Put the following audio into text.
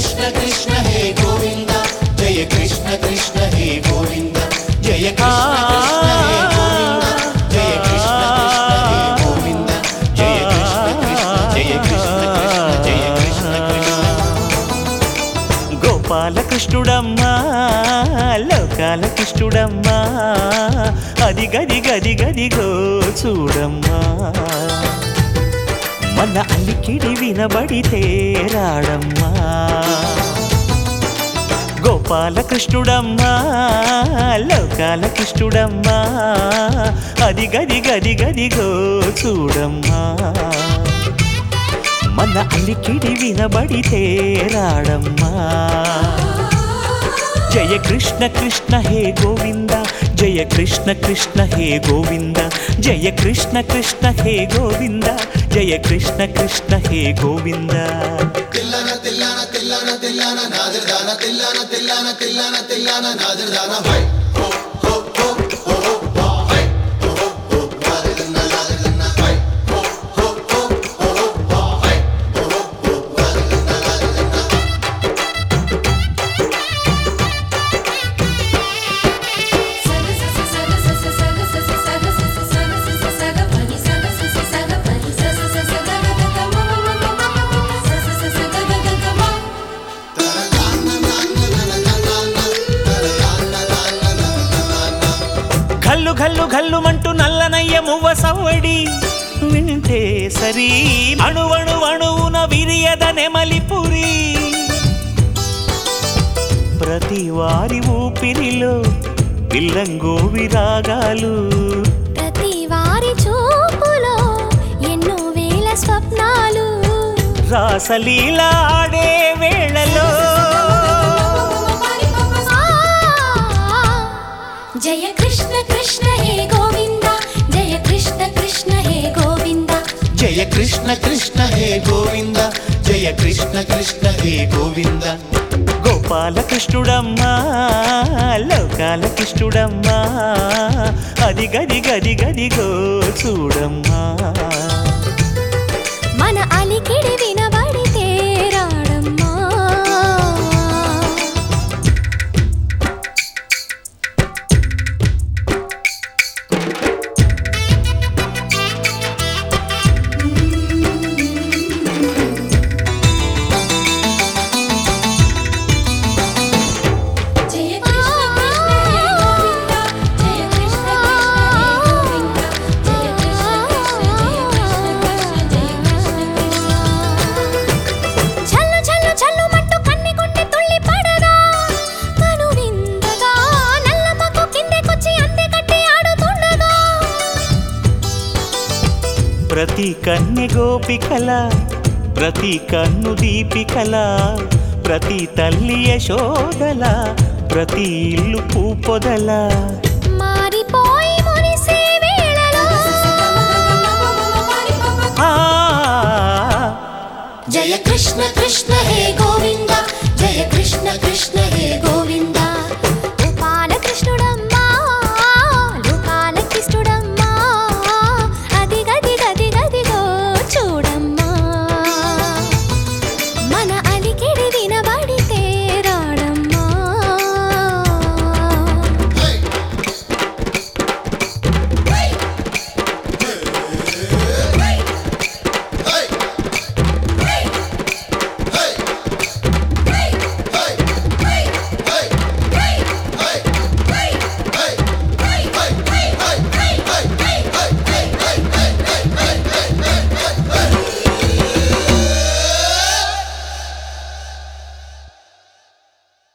కృష్ణ కృష్ణ హే గోవింద జయ కృష్ణ కృష్ణ హే గోవింద జయ కృష్ణ కృష్ణ హే గోవింద జయ కృష్ణ కృష్ణ హే గోవింద జయ కృష్ణ కృష్ణ జయ కృష్ణ కృష్ణ జయ కృష్ణ కృష్ణ గోపాలకృష్ణుడమ్మా లోకాల కృష్ణుడమ్మా అది గది గది గదిగో చూడమ్మా మన అలికిడి వినబడితే రాడమ్మా గోపాలకృష్ణుడమ్మా లోకాల కృష్ణుడమ్మా అది గది గది గదిగో చూడమ్మా మన అలికిడి వినబడితే రాడమ్మా జయ కృష్ణ కృష్ణ హే గోవింద జయ కృష్ణ కృష్ణ హే గోవింద జయ కృష్ణ కృష్ణ హే గోవింద జయ కృష్ణ కృష్ణ హే గోవింద తిల్లన తిల్లన తిల్లన తిల్లన నాదిర్దాన తిల్లన తిల్లన తిల్లన తిల్లన నాదిర్దాన హై హో హో హో హో హో హో హై హో హో హో నాదిర్దన నాదిర్దన హై హో హో హో హో హో హో హై హో హో హో నాదిర్దన నాదిర్దన ఘల్లు ఘల్లు ఘల్లుమంటూ నల్లనయ్య మువ్వ సవ్వడి వింటే సరి అణువణు అణువున విరియద నెమలిపురి ప్రతి వారి ఊపిరిలో పిల్లంగో విరాగాలు ప్రతి వారి చూపులో ఎన్నో వేల స్వప్నాలు రాసలీల ఆడే వేళలో ఆ, జయ కృష్ణ కృష్ణ హే గోవింద జయ కృష్ణ కృష్ణ హే గోవింద జయ కృష్ణ కృష్ణ హే గోవింద జయ కృష్ణ కృష్ణ హే గోవింద గోపాలకృష్ణుడమ్మా లోకాల కృష్ణుడమ్మా అది గది గది గదిగో చూడమ్మా మన అలికిడి వినబడితే రాడమ్మా జయ కృష్ణ కృష్ణ హే గోవింద జయ కృష్ణ కృష్ణ హే గోవింద జయ కృష్ణ కృష్ణ జయ కృష్ణ కృష్ణ చల్లు చల్లు చల్లు మట్టు కన్ని కొండి తుళ్ళి పడదా కను విందగా నల్లమ్మకు కిందకొచ్చి అందే కట్టి ఆడుతుండగా ప్రతి కన్నె గోపికల ప్రతి కన్ను దీపికల ప్రతి తల్లి యశోదల ప్రతి ఇల్లు పూపొదల మారిపోయి మురిసే వేళలో ఆ జయ కృష్ణ కృష్ణ హే గోవింద